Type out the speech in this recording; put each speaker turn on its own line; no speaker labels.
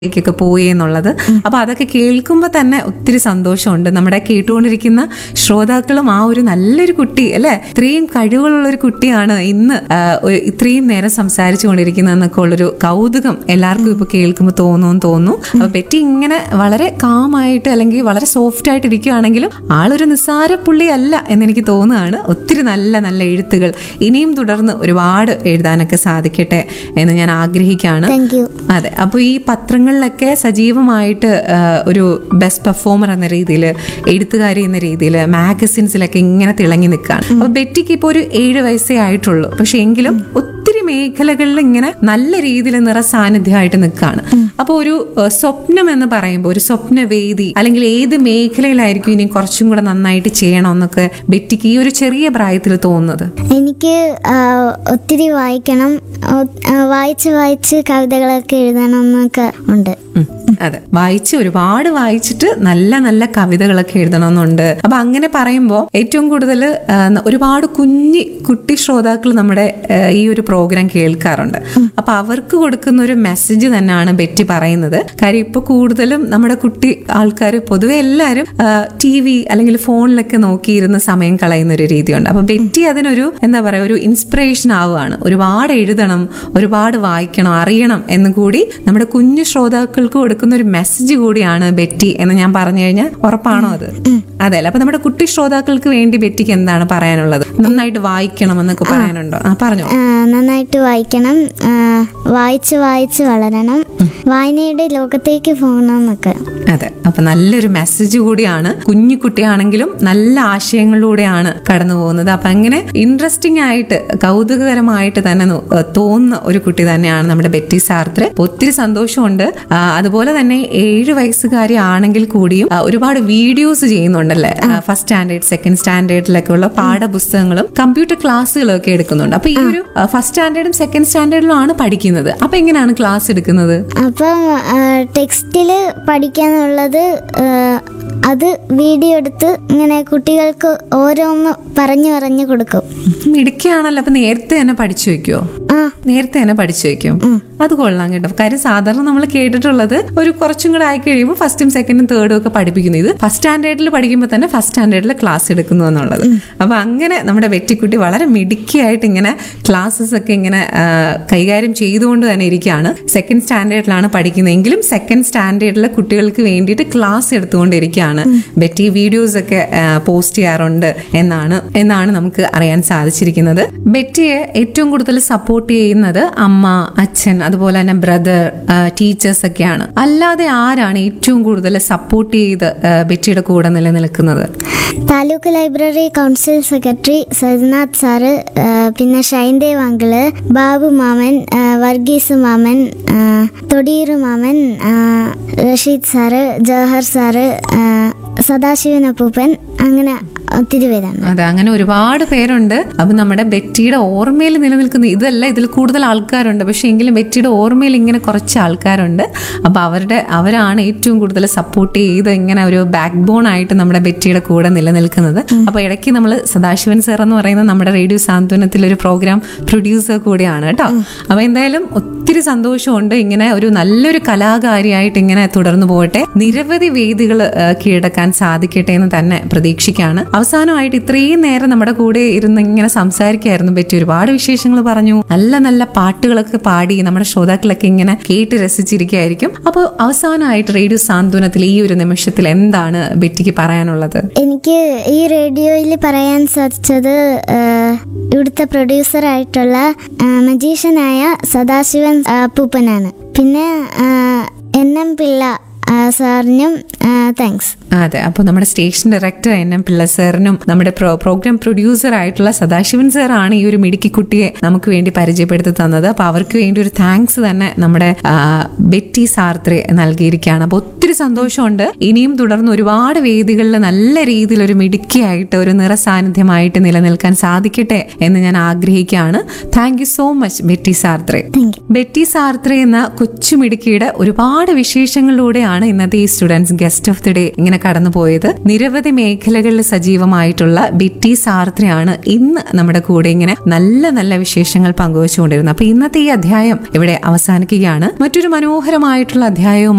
ലേക്കൊക്കെ പോയി എന്നുള്ളത് അപ്പൊ അതൊക്കെ കേൾക്കുമ്പോൾ തന്നെ ഒത്തിരി സന്തോഷമുണ്ട് നമ്മുടെ കേട്ടുകൊണ്ടിരിക്കുന്ന ശ്രോതാക്കളും ആ ഒരു നല്ലൊരു കുട്ടി അല്ലെ ഇത്രയും കഴിവുള്ള ഒരു കുട്ടിയാണ് ഇന്ന് ആ, ഒരു ഇത്രയും നേരം സംസാരിച്ചു കൊണ്ടിരിക്കുന്നതെന്നൊക്കെ ഉള്ളൊരു കൗതുകം എല്ലാവർക്കും ഇപ്പൊ കേൾക്കുമ്പോൾ തോന്നുന്നു തോന്നുന്നു അപ്പൊ ബെറ്റി ഇങ്ങനെ വളരെ കാമായിട്ട് അല്ലെങ്കിൽ വളരെ സോഫ്റ്റ് ആയിട്ട് ഇരിക്കുകയാണെങ്കിലും ആളൊരു നിസ്സാര പുള്ളി അല്ല എന്നെനിക്ക് തോന്നുകയാണ് ഒത്തിരി നല്ല നല്ല എഴുത്തുകൾ ഇനിയും തുടർന്ന് ഒരുപാട് എഴുതാനൊക്കെ സാധിക്കട്ടെ എന്ന് ഞാൻ ആഗ്രഹിക്കുകയാണ്
താങ്ക് യു
അതെ അപ്പോൾ ഈ പത്രങ്ങളിലൊക്കെ സജീവമായിട്ട് ആ, ഒരു ബെസ്റ്റ് പെർഫോമർ എന്ന രീതിയിൽ എഴുത്തുകാരി എന്ന രീതിയിൽ മാഗസിൻസിലൊക്കെ ഇങ്ങനെ തിളങ്ങി നിൽക്കുകയാണ് അപ്പൊ ബെറ്റിക്ക് ഇപ്പോൾ ഒരു ഏഴ് വയസ്സേ ആയിട്ടുള്ളൂ പക്ഷെ എങ്കിലും ഒത്തിരി മേഖലകളിൽ ഇങ്ങനെ നല്ല രീതിയിൽ നിറ സാന്നിധ്യമായിട്ട് നിൽക്കുകയാണ് അപ്പോൾ ഒരു ആ, സ്വപ്നം എന്ന് പറയുമ്പോൾ ഒരു സ്വപ്നവേദി അല്ലെങ്കിൽ ഏത് മേഖലയിലായിരിക്കും ഇനി കുറച്ചും കൂടെ നന്നായിട്ട് ചെയ്യണമെന്നൊക്കെ ബെറ്റിക്ക് ഈ ഒരു ചെറിയ പ്രായത്തിൽ തോന്നുന്നത്
എനിക്ക് ആ, ഒത്തിരി വായിക്കണം ഒ- ആ, വായിച്ച് വായിച്ച് കവിതകളൊക്കെ എഴുതണം എന്നൊക്കെ ഉണ്ട്
ഉം. അതെ വായിച്ച് ഒരുപാട് വായിച്ചിട്ട് നല്ല നല്ല കവിതകളൊക്കെ എഴുതണമെന്നുണ്ട് അപ്പൊ അങ്ങനെ പറയുമ്പോൾ ഏറ്റവും കൂടുതൽ ഒരുപാട് കുഞ്ഞി കുട്ടി ശ്രോതാക്കൾ നമ്മുടെ ആ, ഈ ഒരു പ്രോഗ്രാം കേൾക്കാറുണ്ട് അപ്പൊ അവർക്ക് കൊടുക്കുന്ന ഒരു മെസ്സേജ് തന്നെയാണ് ബെറ്റി പറയുന്നത് കാര്യം ഇപ്പൊ കൂടുതലും നമ്മുടെ കുട്ടി ആൾക്കാർ പൊതുവെ എല്ലാവരും ടി വി അല്ലെങ്കിൽ ഫോണിലൊക്കെ നോക്കിയിരുന്ന് സമയം കളയുന്ന ഒരു രീതിയുണ്ട് അപ്പൊ ബെറ്റി അതിനൊരു എന്താ പറയാ ഒരു ഇൻസ്പിറേഷൻ ആവുകയാണ് ഒരുപാട് എഴുതണം ഒരുപാട് വായിക്കണം അറിയണം എന്ന് കൂടി നമ്മുടെ കുഞ്ഞു ശ്രോതാക്കൾക്ക് കൊടുക്കുന്ന ഒരു മെസ്സേജ് കൂടിയാണ് ബെറ്റി എന്ന് ഞാൻ പറഞ്ഞു കഴിഞ്ഞാൽ ഉറപ്പാണോ അത് അതെ അല്ലേ അപ്പൊ നമ്മുടെ കുട്ടി ശ്രോതാക്കൾക്ക് വേണ്ടി ബെറ്റിക്ക് എന്താണ് പറയാനുള്ളത് നന്നായിട്ട് വായിക്കണം എന്നൊക്കെ പറയാനുണ്ടോ ആ പറഞ്ഞോ
ആ, നന്നായിട്ട് വായിക്കണം ആ, വായിച്ച് വായിച്ച് വളരണം വായനയുടെ ലോകത്തേക്ക് പോകണമെന്നൊക്കെ
അതെ അപ്പൊ നല്ലൊരു മെസ്സേജ് കൂടിയാണ് കുഞ്ഞു കുട്ടിയാണെങ്കിലും നല്ല ആശയങ്ങളിലൂടെയാണ് കടന്നു പോകുന്നത് അപ്പൊ അങ്ങനെ ഇൻട്രസ്റ്റിംഗ് ആയിട്ട് കൗതുകകരമായിട്ട് തന്നെ നോ- ഏഹ് തോന്നുന്ന ഒരു കുട്ടി തന്നെയാണ് നമ്മുടെ ബെറ്റി സാർത്ര അപ്പൊ ഒത്തിരി സന്തോഷമുണ്ട് ആ, അതുപോലെ തന്നെ ഏഴ് വയസ്സുകാരി ആണെങ്കിൽ കൂടിയും ആ, ഒരുപാട് വീഡിയോസ് ചെയ്യുന്നുണ്ടല്ലേ ഫസ്റ്റ് സ്റ്റാൻഡേർഡ് സെക്കൻഡ് സ്റ്റാൻഡേർഡിലൊക്കെ ഉള്ള പാഠപുസ്തകങ്ങളും കമ്പ്യൂട്ടർ ക്ലാസ്സുകളും ഒക്കെ എടുക്കുന്നുണ്ട് അപ്പൊ ഈ ഒരു ഫസ്റ്റ് സ്റ്റാൻഡേർഡും സെക്കൻഡ് സ്റ്റാൻഡേർഡിലും ആണ് പഠിക്കുന്നത് അപ്പൊ എങ്ങനെയാണ് ക്ലാസ് എടുക്കുന്നത്
അപ്പം ടെക്സ്റ്റിൽ പഠിക്കാനുള്ളത് ആ, അത് വീഡിയോ എടുത്ത് ഇങ്ങനെ കുട്ടികൾക്ക് ഓരോന്ന് പറഞ്ഞു പറഞ്ഞു കൊടുക്കും
മിടുക്കിയാണല്ലോ അപ്പൊ നേരത്തെ തന്നെ പഠിച്ചു വെക്കുവോ
ആ
നേരത്തെ തന്നെ പഠിച്ചു വെക്കും അത് കൊള്ളാം കേട്ടോ കാര്യം സാധാരണ നമ്മൾ കേട്ടിട്ടുള്ളത് ഒരു കുറച്ചും കൂടെ ആയി കഴിയുമ്പോൾ ഫസ്റ്റും സെക്കൻഡും തേർഡും ഒക്കെ പഠിപ്പിക്കുന്നു ഇത് ഫസ്റ്റ് സ്റ്റാൻഡേർഡിൽ പഠിക്കുമ്പോൾ തന്നെ ഫസ്റ്റ് സ്റ്റാൻഡേർഡിൽ ക്ലാസ് എടുക്കുന്നു എന്നുള്ളത് അപ്പൊ അങ്ങനെ നമ്മുടെ വെറ്റിക്കുട്ടി വളരെ മിടുക്കിയായിട്ട് ഇങ്ങനെ ക്ലാസ്സസ് ഒക്കെ ഇങ്ങനെ ആ, കൈകാര്യം ചെയ്തുകൊണ്ട് തന്നെ ഇരിക്കുകയാണ് സെക്കൻഡ് സ്റ്റാൻഡേർഡിലാണ് പഠിക്കുന്നതെങ്കിലും സെക്കൻഡ് സ്റ്റാൻഡേർഡിലെ കുട്ടികൾക്ക് വേണ്ടിയിട്ട് ക്ലാസ് എടുത്തുകൊണ്ടിരിക്കുകയാണ് ബെറ്റി വീഡിയോസ് ഒക്കെ പോസ്റ്റ് ചെയ്യാറുണ്ട് എന്നാണ് എന്നാണ് നമുക്ക് അറിയാൻ സാധിച്ചിരിക്കുന്നത് ബെറ്റിയെ ഏറ്റവും കൂടുതൽ സപ്പോർട്ട് ചെയ്യുന്നത് അമ്മ അച്ഛൻ അതുപോലെ തന്നെ ബ്രദർ ടീച്ചേഴ്സ് ഒക്കെയാണ് അല്ലാതെ ആരാണ് ഏറ്റവും കൂടുതൽ സപ്പോർട്ട് ചെയ്ത് ആ, ബെറ്റിയുടെ കൂടെ നിലനിൽക്കുന്നത്
taluk library council secretary Sajnath sir ആ, പിന്നെ ഷൈൻദേവ് അങ്കിള് ബാബു മാമൻ ആ, വർഗീസ് മാമൻ ആ, തൊടിയൂർ മാമൻ ആ, റഷീദ് സാറ് ജവഹർ സാറ് ആ, സദാശിവൻ അപ്പൂപ്പൻ അങ്ങനെ ഒത്തിരി പേരാണ്
അതെ അങ്ങനെ ഒരുപാട് പേരുണ്ട് അപ്പൊ നമ്മുടെ ബെറ്റിയുടെ ഓർമ്മയിൽ നിലനിൽക്കുന്ന ഇതല്ല ഇതിൽ കൂടുതൽ ആൾക്കാരുണ്ട് പക്ഷെ എങ്കിലും ബെറ്റിയുടെ ഓർമ്മയിൽ ഇങ്ങനെ കുറച്ച് ആൾക്കാരുണ്ട് അപ്പൊ അവരുടെ അവരാണ് ഏറ്റവും കൂടുതൽ സപ്പോർട്ട് ചെയ്ത് ഇങ്ങനെ ഒരു ബാക്ക് ബോൺ ആയിട്ട് നമ്മുടെ ബെറ്റിയുടെ കൂടെ നിലനിൽക്കുന്നത് അപ്പൊ ഇടയ്ക്ക് നമ്മൾ സദാശിവൻ സർ എന്ന് പറയുന്ന നമ്മുടെ റേഡിയോ സാന്ത്വനത്തിൽ ഒരു പ്രോഗ്രാം പ്രൊഡ്യൂസർ കൂടിയാണ് കേട്ടോ അപ്പൊ എന്തായാലും ഒത്തിരി സന്തോഷമുണ്ട് ഇങ്ങനെ ഒരു നല്ലൊരു കലാകാരിയായിട്ട് ഇങ്ങനെ തുടർന്നു പോകട്ടെ നിരവധി വേദികൾ കീഴടക്കാൻ സാധിക്കട്ടെ എന്ന് തന്നെ പ്രതീക്ഷിക്കുകയാണ് അവസാനമായിട്ട് ഇത്രയും നേരം നമ്മുടെ കൂടെ ഇരുന്ന് ഇങ്ങനെ സംസാരിക്കായിരുന്നു പറ്റി ഒരുപാട് വിശേഷങ്ങൾ പറഞ്ഞു നല്ല നല്ല പാട്ടുകളൊക്കെ പാടി നമ്മുടെ ശ്രോതാക്കളൊക്കെ ഇങ്ങനെ കേട്ട് രസിച്ചിരിക്കുകയായിരിക്കും അപ്പോൾ അവസാനമായിട്ട് റേഡിയോ സാന്ത്വനത്തിൽ ഈ ഒരു നിമിഷത്തിൽ എന്താണ് ബെറ്റിക്ക് പറയാനുള്ളത്
എനിക്ക് ഈ റേഡിയോയിൽ പറയാൻ സാധിച്ചത് ആ, ഇവിടുത്തെ പ്രൊഡ്യൂസറായിട്ടുള്ള മജീഷ്യനായ സദാശിവൻ അപ്പൂപ്പനാണ് പിന്നെ ആ, എൻ എം പിള്ള ആ, സാറിനും താങ്ക്സ്
അതെ അപ്പോൾ നമ്മുടെ station director N M Pillai സാറിനും നമ്മുടെ പ്രോ- പ്രോഗ്രാം പ്രൊഡ്യൂസർ ആയിട്ടുള്ള സദാശിവൻ സാറാണ് ഈ ഒരു മിടുക്കി കുട്ടിയെ നമുക്ക് വേണ്ടി പരിചയപ്പെടുത്തി തന്നത് അപ്പോൾ അവർക്ക് വേണ്ടി ഒരു താങ്ക്സ് തന്നെ നമ്മുടെ ആ, ബെറ്റി സാർത്രേ നൽകിയിരിക്കുകയാണ് അപ്പോൾ ഒത്തിരി സന്തോഷമുണ്ട് ഇനിയും തുടർന്ന് ഒരുപാട് വേദികളിൽ നല്ല രീതിയിൽ ഒരു മിടുക്കിയായിട്ട് ഒരു നിറ സാന്നിധ്യമായിട്ട് നിലനിൽക്കാൻ സാധിക്കട്ടെ എന്ന് ഞാൻ ആഗ്രഹിക്കുകയാണ് thank you so much Betty സാർത്രേ
താങ്ക് യു
ബെറ്റി സാർത്ര എന്ന കൊച്ചു മിടുക്കിയുടെ ഒരുപാട് വിശേഷങ്ങളിലൂടെയാണ് ഇന്നത്തെ ഈ students guest of the day ഇങ്ങനെ കടന്നുപോയത് നിരവധി മേഖലകളിൽ സജീവമായിട്ടുള്ള ബെറ്റി സാർത്രയാണ് ഇന്ന് നമ്മുടെ കൂടെ ഇങ്ങനെ നല്ല നല്ല വിശേഷങ്ങൾ പങ്കുവച്ചുകൊണ്ടിരുന്നത് അപ്പൊ ഇന്നത്തെ ഈ അധ്യായം ഇവിടെ അവസാനിക്കുകയാണ് മറ്റൊരു മനോഹരമായിട്ടുള്ള അധ്യായവും